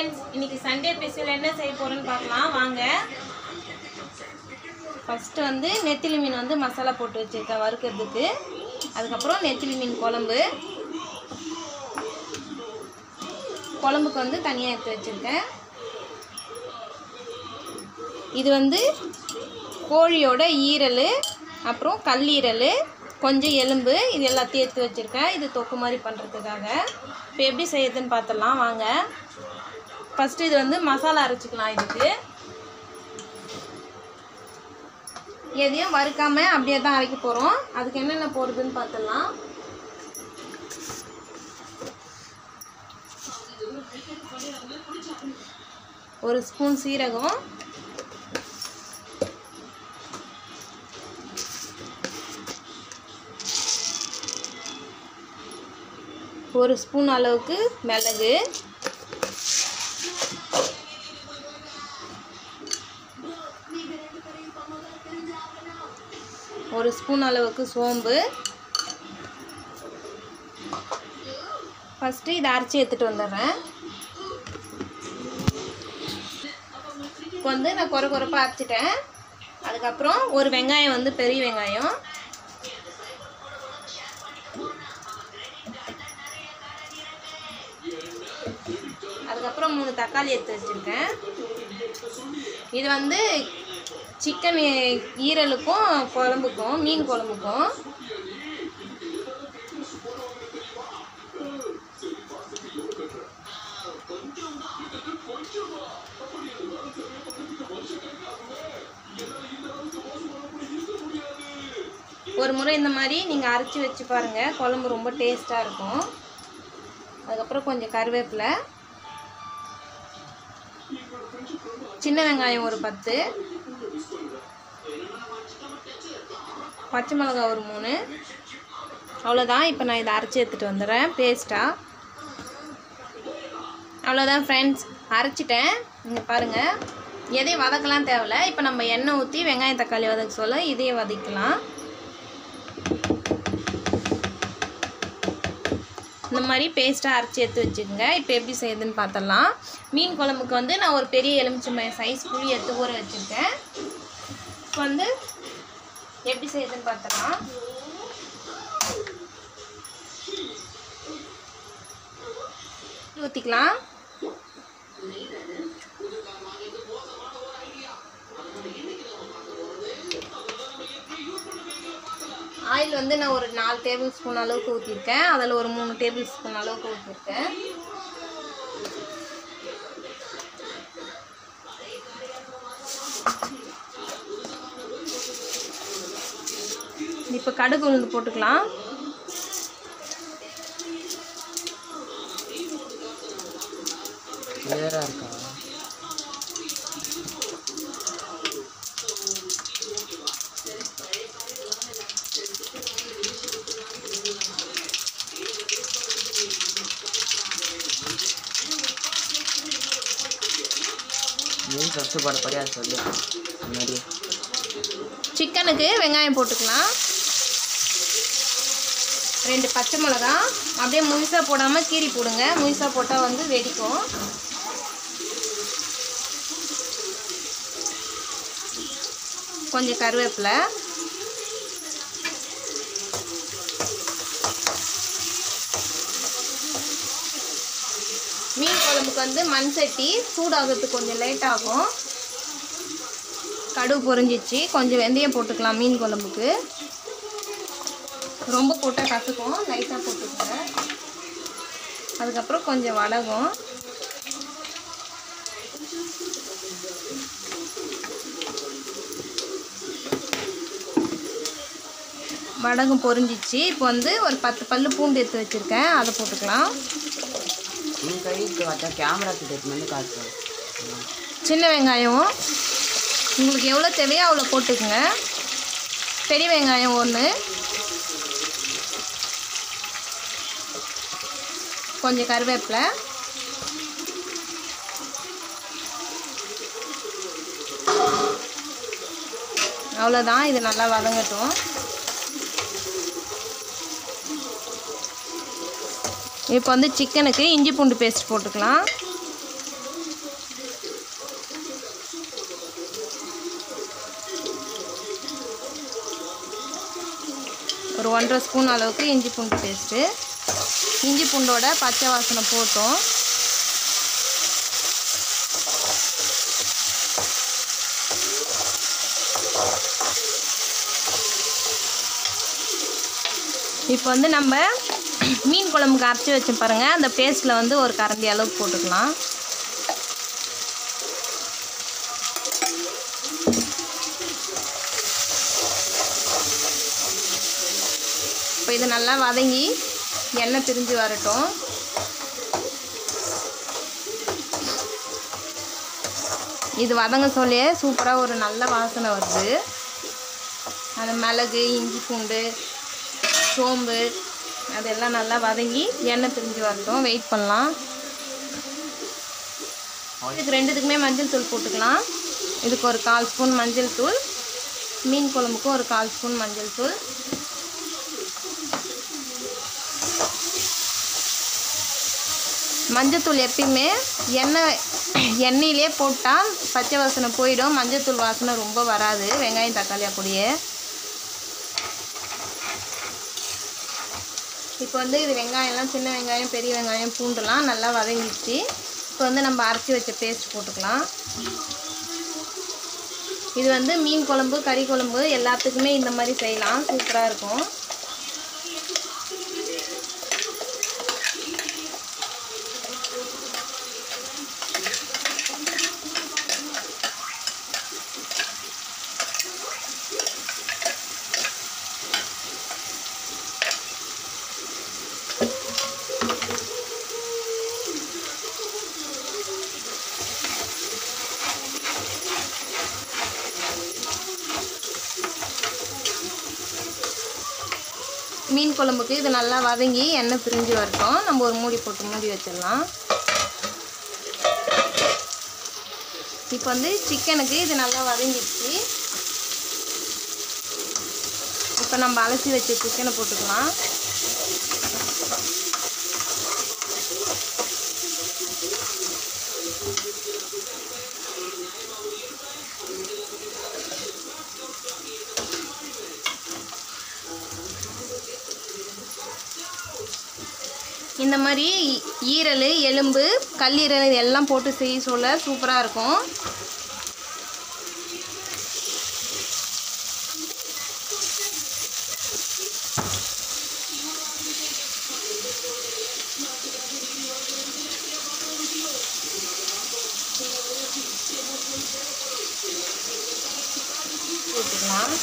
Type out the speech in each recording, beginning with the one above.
Friends இன்னைக்கு Sunday special என்ன செய்ய போகிறோன்னு பார்க்கலாம் வாங்க ஃபஸ்ட்டு வந்து நெத்திலி மீன் வந்து மசாலா போட்டு வச்சுருக்கேன் வறுக்கிறதுக்கு அதுக்கப்புறம் நெத்திலி மீன் குழம்பு குழம்புக்கு வந்து தனியாக எடுத்து வச்சுருக்கேன் இது வந்து கோழியோட ஈரல் அப்புறம் கல்லீரல் கொஞ்சம் எலும்பு இது எல்லாத்தையும் எடுத்து வச்சுருக்கேன் இது தொக்கு மாதிரி பண்ணுறதுக்காக இப்போ எப்படி செய்யுதுன்னு பார்த்துடலாம் வாங்க ஃபஸ்ட்டு இது வந்து மசாலா அரைச்சிக்கலாம் இதுக்கு எதையும் வறுக்காம அப்படியே தான் அரைக்க போகிறோம் அதுக்கு என்னென்ன போடுறதுன்னு பார்த்துடலாம் ஒரு ஸ்பூன் சீரகம் ஒரு ஸ்பூன் அளவுக்கு மிளகு ஒரு ஸ்பூன் அளவுக்கு சோம்பு ஃபஸ்ட்டு இதை அரைச்சி எடுத்துகிட்டு வந்துடுறேன் இப்போ வந்து நான் குறை குறைப்பாக அரைச்சிட்டேன் அதுக்கப்புறம் ஒரு வெங்காயம் வந்து பெரிய வெங்காயம் அதுக்கப்புறம் மூணு தக்காளி எடுத்து வச்சுருக்கேன் இது வந்து சிக்கன் ஈரலுக்கும் குழம்புக்கும் மீன் குழம்புக்கும் ஒரு முறை இந்த மாதிரி நீங்கள் அரைச்சி வச்சு பாருங்கள் குழம்பு ரொம்ப டேஸ்ட்டாக இருக்கும் அதுக்கப்புறம் கொஞ்சம் கருவேப்பிலை சின்ன வெங்காயம் ஒரு பத்து பச்சை மிளகா ஒரு மூணு அவ்வளோதான் இப்போ நான் இதை அரைச்சி எடுத்துகிட்டு வந்துடுறேன் பேஸ்ட்டாக அவ்வளோதான் ஃப்ரெண்ட்ஸ் அரைச்சிட்டேன் இங்கே பாருங்கள் எதையும் வதக்கலாம் தேவையில்ல இப்போ நம்ம எண்ணெய் ஊற்றி வெங்காயம் தக்காளி வதக்க சொல்ல இதையும் வதக்கலாம் இந்த மாதிரி பேஸ்ட்டாக அரைச்சி எடுத்து வச்சுக்கோங்க இப்போ எப்படி செய்யுதுன்னு பார்த்துடலாம் மீன் குழம்புக்கு வந்து நான் ஒரு பெரிய எலுமிச்சம்பழம் சைஸ் புளி எடுத்து ஊற வச்சுருக்கேன் இப்போ வந்து எப்படி செய்யுதுன்னு பார்த்துடலாம் ஊற்றிக்கலாம் ஆயில் வந்து நான் ஒரு நாலு டேபிள் ஸ்பூன் அளவுக்கு ஊற்றிருக்கேன் அதில் ஒரு மூணு டேபிள் ஸ்பூன் அளவுக்கு ஊற்றிருக்கேன் இப்போ கடுகு உளுந்து போட்டுக்கலாம் கிளியராக இருக்கா மீன் ஃபஸ்ட்டு போட படியா சொல்லு முன்னாடியே சிக்கனுக்கு வெங்காயம் போட்டுக்கலாம் ரெண்டு பச்சை மிளகா அப்படியே முழுசாக போடாமல் கீரி போடுங்க முழுசாக போட்டால் வந்து வெடிக்கும் கொஞ்சம் கருவேப்பிலை மீன் குழம்புக்கு வந்து மண் சட்டி சூடாகிறதுக்கு கொஞ்சம் லேட் ஆகும் கடுகு பொரிஞ்சிச்சு கொஞ்சம் வெந்தயம் போட்டுக்கலாம் மீன் குழம்புக்கு ரொம்ப போட்டால் கற்றுக்கும் லைட்டாக போட்டுக்கோங்க அதுக்கப்புறம் கொஞ்சம் வடகம் வடகம் பொரிஞ்சிச்சு இப்போ வந்து ஒரு பத்து பல்லு பூண்டு எடுத்து வச்சுருக்கேன் அதை போட்டுக்கலாம் உன் கைக்கு பார்த்தா கேமரா கிட்ட எடுத்து வந்து காட்டுறேன் சின்ன வெங்காயம் உங்களுக்கு எவ்வளோ தேவையோ அவ்வளோ போட்டுக்குங்க பெரிய வெங்காயம் ஒன்று கொஞ்சம் கருவேப்பிலை அவ்வளோதான் இது நல்லா வதங்கட்டும் இப்போ வந்து சிக்கனுக்கு இஞ்சி பூண்டு பேஸ்ட் போட்டுக்கலாம் ஒரு ஒன்றரை ஸ்பூன் அளவுக்கு இஞ்சி பூண்டு பேஸ்ட்டு இஞ்சி பூண்டோட பச்சை வாசனை போட்டோம் இப்போ வந்து நம்ம மீன் குழம்புக்கு அரைச்சி வச்சு பாருங்கள் அந்த பேஸ்ட்டில் வந்து ஒரு கரண்டி அளவுக்கு போட்டுக்கலாம் இப்போ இது நல்லா வதங்கி எண்ணெய் பிரிஞ்சு வரட்டும் இது வதங்க சொல்லியே சூப்பராக ஒரு நல்ல வாசனை வருது அந்த மிளகு இஞ்சி பூண்டு சோம்பு அதெல்லாம் நல்லா வதங்கி எண்ணெய் பிரிஞ்சு வரட்டும் வெயிட் பண்ணலாம் இதுக்கு ரெண்டுத்துக்குமே மஞ்சள் தூள் போட்டுக்கலாம் இதுக்கு ஒரு கால் ஸ்பூன் மஞ்சள் தூள் மீன் குழம்புக்கும் ஒரு கால் ஸ்பூன் மஞ்சள் தூள் மஞ்சத்தூள் எப்பயுமே எண்ணெய் எண்ணெயிலே போட்டால் பச்சை வாசனை போயிடும் மஞ்சத்தூள் வாசனை ரொம்ப வராது வெங்காயம் தக்காளியாக கூடிய இப்போ வந்து இது வெங்காயம்லாம் சின்ன வெங்காயம் பெரிய வெங்காயம் பூண்டுலாம் நல்லா வதங்கிடுச்சு இப்போ வந்து நம்ம அரைச்சி வச்ச பேஸ்ட் போட்டுக்கலாம் இது வந்து மீன் குழம்பு கறி குழம்பு எல்லாத்துக்குமே இந்த மாதிரி செய்யலாம் சூப்பராக இருக்கும் மீன் குழம்புக்கு இது நல்லா வதங்கி எண்ணெய் பிரிஞ்சு வரட்டும் நம்ம ஒரு மூடி போட்டு மூடி வச்சிடலாம் இப்போ வந்து சிக்கனுக்கு இது நல்லா வதங்கிடுச்சு இப்போ நம்ம அலசி வச்ச சிக்கனை போட்டுக்கலாம் இந்த மாதிரி ஈரல் எலும்பு கல்லீரல் இது எல்லாம் போட்டு செய்ய சொல்ல சூப்பராக இருக்கும் போட்டுக்கலாம்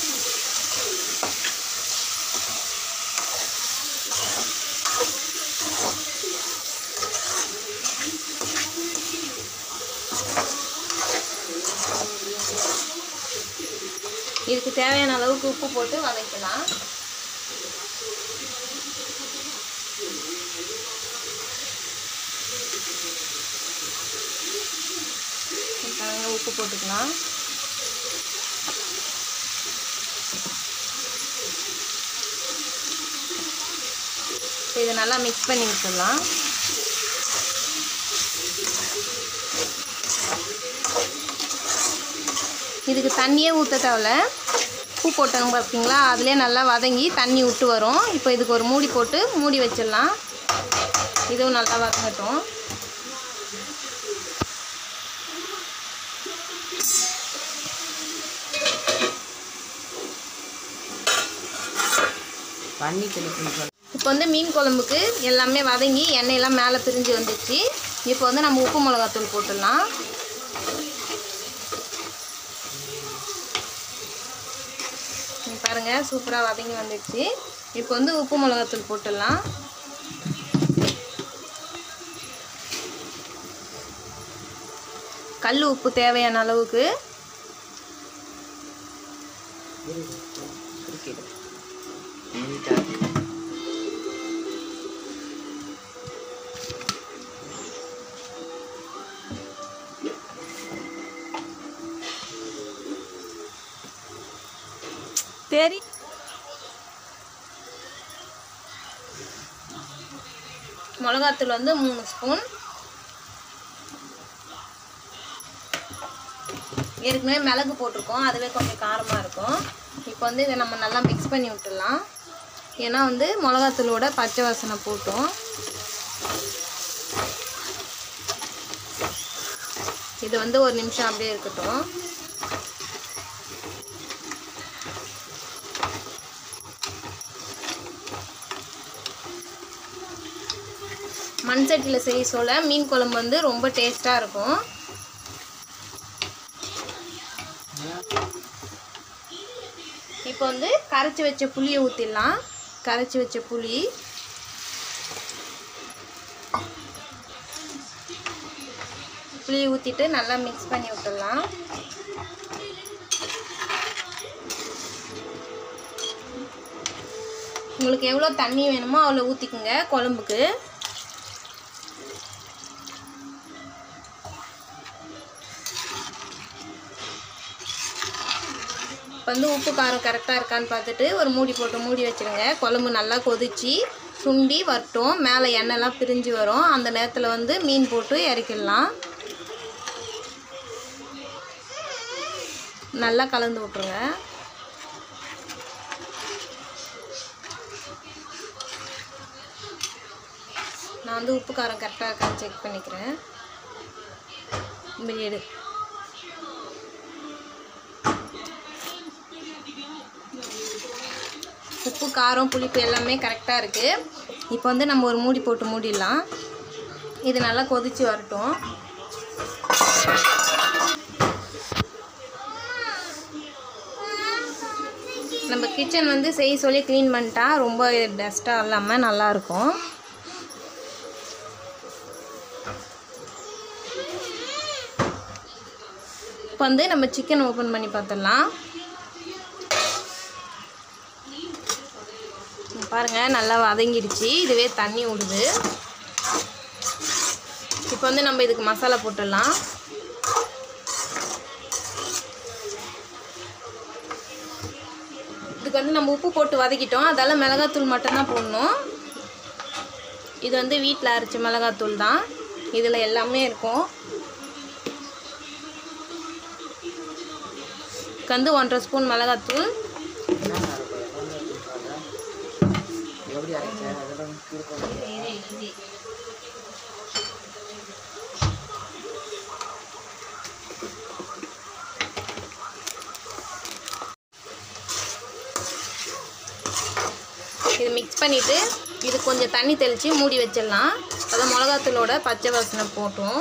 இதுக்கு தேவையான அளவுக்கு உப்பு போட்டு வதக்கலாம் பாருங்க, உப்பு போட்டுக்கலாம் இப்போ இதை நல்லா மிக்ஸ் பண்ணி விட்டுடலாம் இதுக்கு தண்ணியே ஊற்ற தேவையில்ல உப்பு போட்டாங்க பார்த்தீங்களா அதிலே நல்லா வதங்கி தண்ணி விட்டு வரும் இப்போ இதுக்கு ஒரு மூடி போட்டு மூடி வச்சிடலாம் இதுவும் நல்லா வதங்கட்டும் தண்ணி தெளிக்கணும் சொல் இப்போ வந்து மீன் குழம்புக்கு எல்லாமே வதங்கி எண்ணெயெல்லாம் மேலே பிரிஞ்சு வந்துச்சு இப்போ வந்து நம்ம உப்பு மிளகாத்தூள் போட்டுடலாம் இங்க பாருங்க சூப்பராக வதங்கி வந்துடுச்சு இப்போ வந்து உப்பு மிளகாத்தூள் போட்டுடலாம் கல் உப்பு தேவையான அளவுக்கு குறுக்கிடு நீட்டாக சரி மிளகாத்தூள் வந்து மூணு ஸ்பூன் ஏற்கனவே மிளகு போட்டிருக்கோம் அதுவே கொஞ்சம் காரமாக இருக்கும் இப்போ வந்து இதை நம்ம நல்லா மிக்ஸ் பண்ணி விட்டுடலாம் ஏன்னா வந்து மிளகாத்தூளோட பச்சை வாசனை போட்டோம் இது வந்து ஒரு நிமிஷம் அப்படியே இருக்கட்டும் மண் சட்டியில் செய்ய சொல்ல மீன் குழம்பு வந்து ரொம்ப டேஸ்ட்டாக இருக்கும் இப்போ வந்து கரைச்சி வச்ச புளியை ஊற்றிடலாம் கரைச்சி வச்ச புளி புளியை ஊற்றிட்டு நல்லா மிக்ஸ் பண்ணி விட்டுடலாம் உங்களுக்கு எவ்வளோ தண்ணி வேணுமோ அவ்வளோ ஊற்றிக்குங்க குழம்புக்கு இப்போ வந்து உப்பு காரம் கரெக்டாக இருக்கான்னு பார்த்துட்டு ஒரு மூடி போட்டு மூடி வச்சுருங்க குழம்பு நல்லா கொதிச்சு சுண்டி வரட்டும் மேலே எண்ணெய்லாம் பிரிஞ்சு வரும் அந்த நேரத்தில் வந்து மீன் போட்டு இறக்கிடலாம் நல்லா கலந்து விட்ருங்க நான் வந்து உப்பு காரம் கரெக்டாக இருக்கான்னு செக் பண்ணிக்கிறேன் இப்படி எடு உப்பு காரம் புளிப்பு எல்லாமே கரெக்டாக இருக்குது இப்போ வந்து நம்ம ஒரு மூடி போட்டு மூடிடலாம் இது நல்லா கொதிச்சு வரட்டும் நம்ம கிச்சன் வந்து செய்ய சொல்லி க்ளீன் பண்ணிட்டா ரொம்ப டஸ்ட்டாக இல்லாமல் நல்லாயிருக்கும் இப்போ வந்து நம்ம சிக்கன் ஓப்பன் பண்ணி பார்த்துடலாம் இங்க பாருங்க நல்லா வதங்கிடுச்சு இதுவே தண்ணி விடுது இப்போ வந்து நம்ம இதுக்கு மசாலா போட்டுடலாம் இதுக்கு வந்து நம்ம உப்பு போட்டு வதக்கிட்டோம் அதால மிளகாத்தூள் மட்டும்தான் போடணும் இது வந்து வீட்டில் அரைச்ச மிளகாத்தூள் தான் இதில் எல்லாமே இருக்கும் இதுக்கு வந்து ஒன்றரை ஸ்பூன் மிளகாத்தூள் என்ன எப்படி அரைச்ச அதெல்லாம் இருக்கும் இது மிக்ஸ் பண்ணிவிட்டு இது கொஞ்சம் தண்ணி தெளித்து மூடி வச்சிடலாம் அதான் மிளகாத்தூளோட பச்சை வாசனை போட்டோம்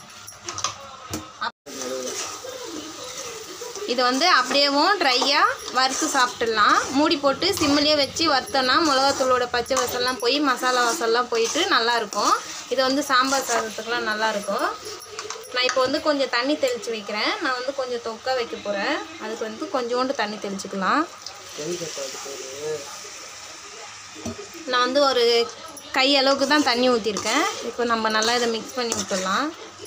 இது வந்து அப்படியேவும் ட்ரையாக வறுத்து சாப்பிட்டுடலாம் மூடி போட்டு சிம்மிலே வச்சு வறுத்தோன்னா மிளகாத்தூளோட பச்சை வாசம்லாம் போய் மசாலா வாசம்லாம் போயிட்டு நல்லாயிருக்கும் இது வந்து சாம்பார் சாதத்துக்குலாம் நல்லாயிருக்கும் நான் இப்போ வந்து கொஞ்சம் தண்ணி தெளித்து வைக்கிறேன் நான் வந்து கொஞ்சம் தொக்கா வைக்க போகிறேன் அதுக்கு வந்து கொஞ்சோண்டு தண்ணி தெளிச்சுக்கலாம் நான் வந்து ஒரு கை அளவுக்கு தான் தண்ணி ஊற்றிருக்கேன் இப்போ நம்ம நல்லா இதை மிக்ஸ் பண்ணி விட்டுடலாம்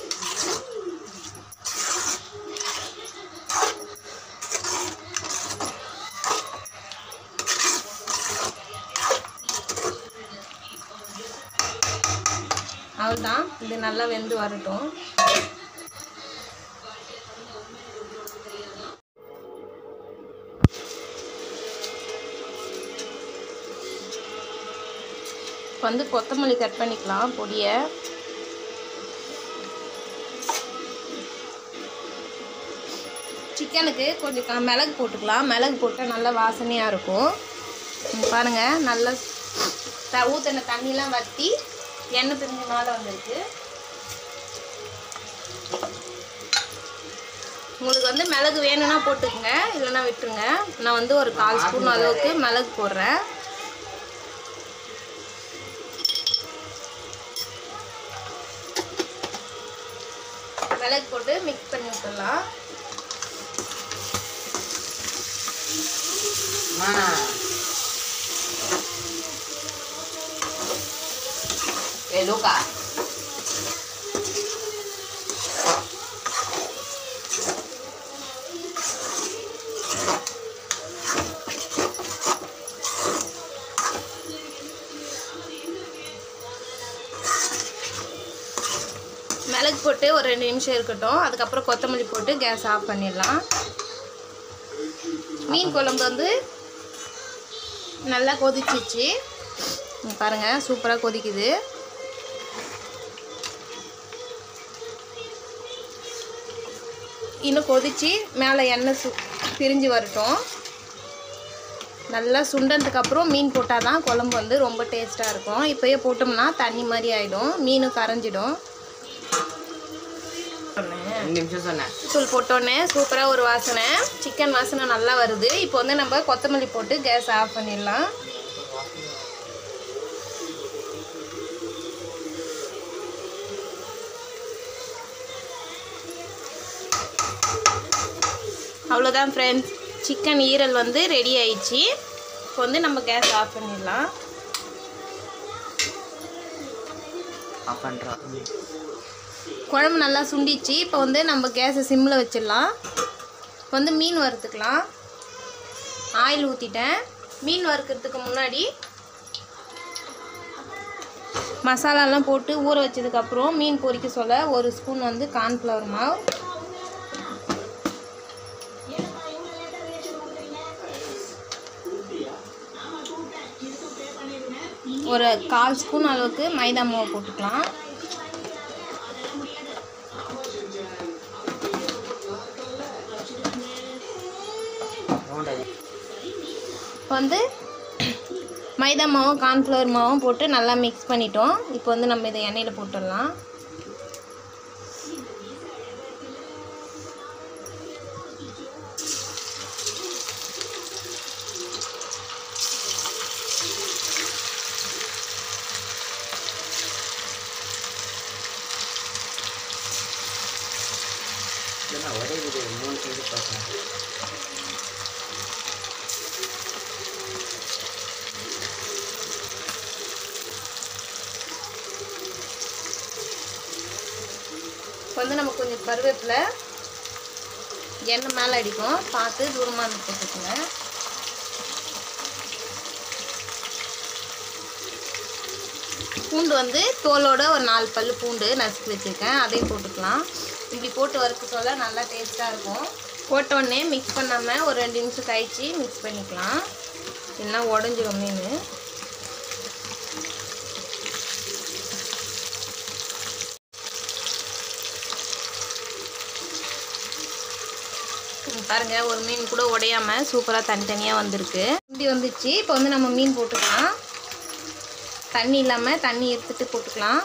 அவ்வளோதான் இது நல்லா வெந்து வரட்டும் இப்போ வந்து கொத்தமல்லி கட் பண்ணிக்கலாம் பொடியை சிக்கனுக்கு கொஞ்சம் க- மிளகு போட்டுக்கலாம் மிளகு போட்டால் நல்லா வாசனையாக இருக்கும் இங்க பாருங்க நல்லா த ஊற்றின தண்ணிலாம் வற்றி எண்ணெய் பிரிஞ்ச மேலே வந்திருக்கு உங்களுக்கு வந்து மிளகு வேணும்னா போட்டுக்கங்க இல்லைன்னா விட்டுருங்க நான் வந்து ஒரு கால் ஸ்பூன் அளவுக்கு மிளகு போடுறேன் மிளகு போட்டு மிக்ஸ் பண்ணி விட்டுடலாம் அம்மா. ஏய் லூக்கா மிளகு போட்டு ஒரு ரெண்டு நிமிஷம் இருக்கட்டும் அதுக்கப்புறம் கொத்தமல்லி போட்டு கேஸ் ஆஃப் பண்ணிடலாம் மீன் குழம்பு வந்து நல்லா கொதிச்சிச்சு இங்க பாருங்க சூப்பராக கொதிக்குது இன்னும் கொதிச்சு மேலே எண்ணெய் சு பிரிஞ்சு வரட்டும் நல்லா சுண்டதுக்கு அப்புறம் மீன் போட்டால் தான் குழம்பு வந்து ரொம்ப டேஸ்ட்டாக இருக்கும் இப்போயே போட்டோம்னா தண்ணி மாதிரி ஆகிடும் மீனும் கரைஞ்சிடும் ரெண்டு நிமிஷம் சொன்னேன் தூள் போட்டோன்னே சூப்பராக ஒரு வாசனை சிக்கன் வாசனை நல்லா வருது இப்போ வந்து நம்ம கொத்தமல்லி போட்டு கேஸ் ஆஃப் பண்ணிடலாம் அவ்வளோதான் ஃப்ரெண்ட்ஸ் சிக்கன் ஈரல் வந்து ரெடி ஆயிடுச்சு இப்போ வந்து நம்ம கேஸ் ஆஃப் பண்ணிடலாம் ஆஃப் பண்ணுறோம் குழம்பு நல்லா சுண்டிச்சு இப்போ வந்து நம்ம கேஸை சிம்மில் வச்சிடலாம் இப்போ வந்து மீன் வறுத்துக்கலாம் ஆயில் ஊற்றிட்டேன் மீன் வறுக்கிறதுக்கு முன்னாடி மசாலாலாம் போட்டு ஊற வச்சதுக்கப்புறம் மீன் பொரிக்க சொல்ல ஒரு ஸ்பூன் வந்து கார்ன்ஃப்ளவர் மாவு ஒரு கால் ஸ்பூன் அளவுக்கு மைதா மாவு போட்டுக்கலாம் ரவுண்ட் இப்போ வந்து மைதா மாவும் கார்ன்ஃப்ளவர் மாவும் போட்டு நல்லா மிக்ஸ் பண்ணிட்டோம் இப்போ வந்து நம்ம இதை எண்ணெயில் போட்டுடலாம் இல்லைண்ணா ஒரே இது மூணு செஞ்சு பார்க்கணும் இப்போ வந்து நம்ம கொஞ்சம் கருவேப்பிலை எண்ணெய் மேலே அடிக்கும் பார்த்து தூரமாக இருந்து போட்டுக்கோங்க பூண்டு வந்து தோலோட ஒரு நாலு பல் பூண்டு நசுக்கி வச்சுருக்கேன் அதையும் போட்டுக்கலாம் இப்படி போட்டு வறுக்க சொல்ல நல்லா டேஸ்ட்டாக இருக்கும் போட்ட உடனே மிக்ஸ் பண்ணாமல் ஒரு ரெண்டு நிமிஷம் கழிச்சு மிக்ஸ் பண்ணிக்கலாம் இல்லைன்னா உடஞ்சிரும் மீன் ம், பாருங்க ஒரு மீன் கூட உடையாம சூப்பராக தனித்தனியாக வந்திருக்கு இப்படி வந்துச்சு இப்போ வந்து நம்ம மீன் போட்டுக்கலாம் தண்ணி இல்லாமல் தண்ணி எடுத்துட்டு போட்டுக்கலாம்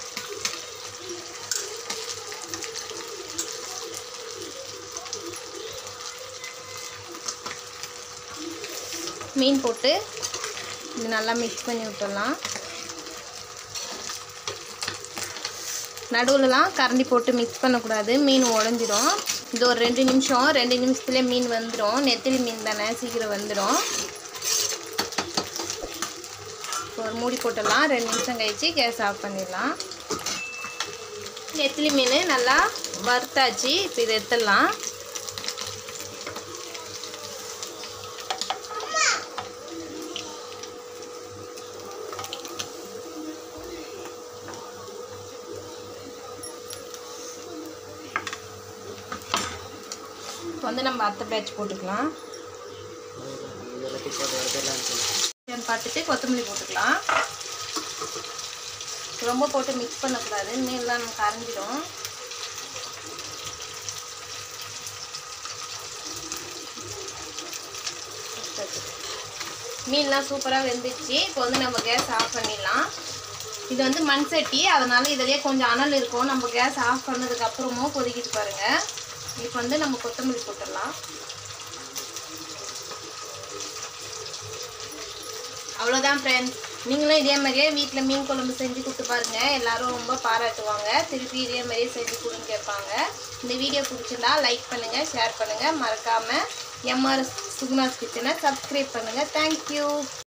மீன் போட்டு இது நல்லா மிக்ஸ் பண்ணி விட்டுடலாம் நடுவுலலாம் கரண்டி போட்டு மிக்ஸ் பண்ணக்கூடாது மீன் உடஞ்சிரும் இது ஒரு ரெண்டு நிமிஷம் ரெண்டு நிமிஷத்துலேயே மீன் வந்துடும் நெத்திலி மீன் தானே சீக்கிரம் வந்துடும் ஒரு மூடி போட்டுடலாம் ரெண்டு நிமிஷம் கழிச்சு கேஸ் ஆஃப் பண்ணிடலாம் நெத்திலி மீன் நல்லா வறுத்தாச்சு இப்போ இதை எடுத்துடலாம் இப்போ வந்து நம்ம அத்தை பேட்ச் போட்டுக்கலாம் எல்லாத்தையும் போட்டு வரதெல்லாம் சொல்லி சிக்கன் பார்த்துட்டு கொத்தமல்லி போட்டுக்கலாம் ரொம்ப போட்டு மிக்ஸ் பண்ணக்கூடாது மீன்லாம் நம்ம கரைஞ்சிடும் மீன்லாம் சூப்பராக வெந்துச்சு இப்போ வந்து நம்ம கேஸ் ஆஃப் பண்ணிடலாம் இது வந்து மண் சட்டி அதனால இதுலேயே கொஞ்சம் அனல் இருக்கும் நம்ம கேஸ் ஆஃப் பண்ணதுக்கு அப்புறமும் கொதிக்கிட்டு பாருங்க இப்போ வந்து நம்ம கொத்தமல்லி போட்டுடலாம் அவ்வளோதான் ஃப்ரெண்ட்ஸ் நீங்களும் இதே மாதிரியே வீட்டில் மீன் குழம்பு செஞ்சு கொடுத்து பாருங்க எல்லாரும் ரொம்ப பாராட்டுவாங்க திருப்பி இதே மாதிரியே செஞ்சு கொடுன்னு கேட்பாங்க இந்த வீடியோ பிடிச்சிருந்தா லைக் பண்ணுங்கள் ஷேர் பண்ணுங்கள் மறக்காமல் எம்ஆர் சுகுணாஸ் கிச்சனை சப்ஸ்கிரைப் பண்ணுங்கள் தேங்க்யூ